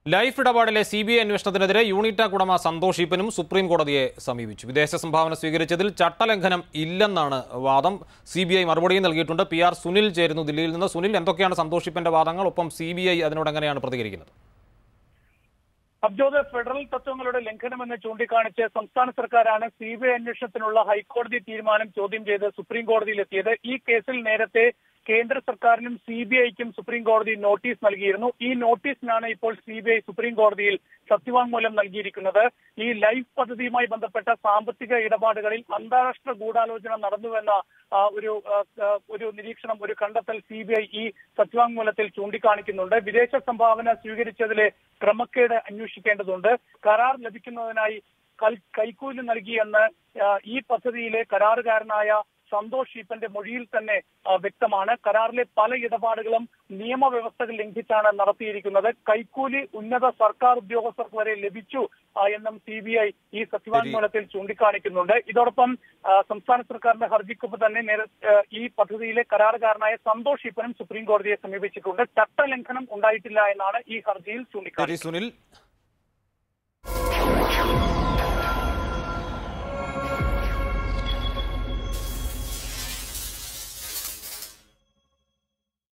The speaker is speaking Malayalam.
ലൈഫ് ഇടപാടിലെ സി ബി ഐ അന്വേഷണത്തിനെതിരെ യൂണിറ്റാക് ഉടമ സന്തോഷ് ഈപ്പനും സുപ്രീം കോടതിയെ സമീപിച്ചു വിദേശ സംഭാവന സ്വീകരിച്ചതിൽ ചട്ടലംഘനം ഇല്ലെന്നാണ് വാദം സി ബി ഐ മറുപടിയും നൽകിയിട്ടുണ്ട് പി ആർ സുനിൽ ചേരുന്നു ദില്ലിയിൽ നിന്ന് സുനിൽ എന്തൊക്കെയാണ് സന്തോഷ് ഈപ്പന്റെ വാദങ്ങൾ ഒപ്പം സി ബി ഐ അതിനോട് എങ്ങനെയാണ് പ്രതികരിക്കുന്നത് അബ്ജോദ് ഫെഡറൽ തത്വങ്ങളുടെ ലംഘനമെന്ന് ചൂണ്ടിക്കാണിച്ച് സംസ്ഥാന സർക്കാരാണ് സി ബി ഐ അന്വേഷണത്തിനുള്ള ഹൈക്കോടതി തീരുമാനം ചോദ്യം ചെയ്ത് സുപ്രീം കോടതിയിലെത്തിയത് ഈ കേസിൽ നേരത്തെ കേന്ദ്ര സർക്കാരിനും സി ബി ഐക്കും സുപ്രീം കോടതി നോട്ടീസ് നൽകിയിരുന്നു ഈ നോട്ടീസിനാണ് ഇപ്പോൾ സി ബി ഐ സുപ്രീം കോടതിയിൽ സത്യവാങ്മൂലം നൽകിയിരിക്കുന്നത് ഈ ലൈഫ് പദ്ധതിയുമായി ബന്ധപ്പെട്ട സാമ്പത്തിക ഇടപാടുകളിൽ അന്താരാഷ്ട്ര ഗൂഢാലോചന നടന്നുവെന്ന ആ, ഒരു ആ, ആ, ഒരു നിരീക്ഷണം ഒരു കണ്ടെത്തൽ സി ബി ഐ ഈ സത്യവാങ്മൂലത്തിൽ ചൂണ്ടിക്കാണിക്കുന്നുണ്ട് വിദേശ സംഭാവന സ്വീകരിച്ചതിലെ ക്രമക്കേട് അന്വേഷിക്കേണ്ടതുണ്ട് കരാർ ലഭിക്കുന്നതിനായി കൽ- കൈക്കൂലി നൽകിയെന്ന് ആ, ഈ പദ്ധതിയിലെ കരാറുകാരനായ സന്തോഷ് ഈപ്പന്റെ മൊഴിയിൽ തന്നെ ആ, വ്യക്തമാണ് കരാറിലെ പല ഇടപാടുകളും നിയമവ്യവസ്ഥകൾ ലംഘിച്ചാണ് നടത്തിയിരിക്കുന്നത് കൈക്കൂലി ഉന്നത സർക്കാർ ഉദ്യോഗസ്ഥർക്ക് വരെ ലഭിച്ചു ആ, എന്നും സി ബി ഐ ഈ സത്യവാങ്മൂലത്തിൽ ചൂണ്ടിക്കാണിക്കുന്നുണ്ട് ഇതോടൊപ്പം ആ, സംസ്ഥാന സർക്കാരിന്റെ ഹർജിക്കൊപ്പം തന്നെ നേരെ ആ, ഈ പദ്ധതിയിലെ കരാറുകാരനായ സന്തോഷ് ഈപ്പനും സുപ്രീം കോടതിയെ സമീപിച്ചിട്ടുണ്ട് ചട്ടലംഘനം ഉണ്ടായിട്ടില്ല എന്നാണ് ഈ ഹർജിയിൽ ശരി ചൂണ്ടിക്കാണിക്കുന്നത് സുനിൽ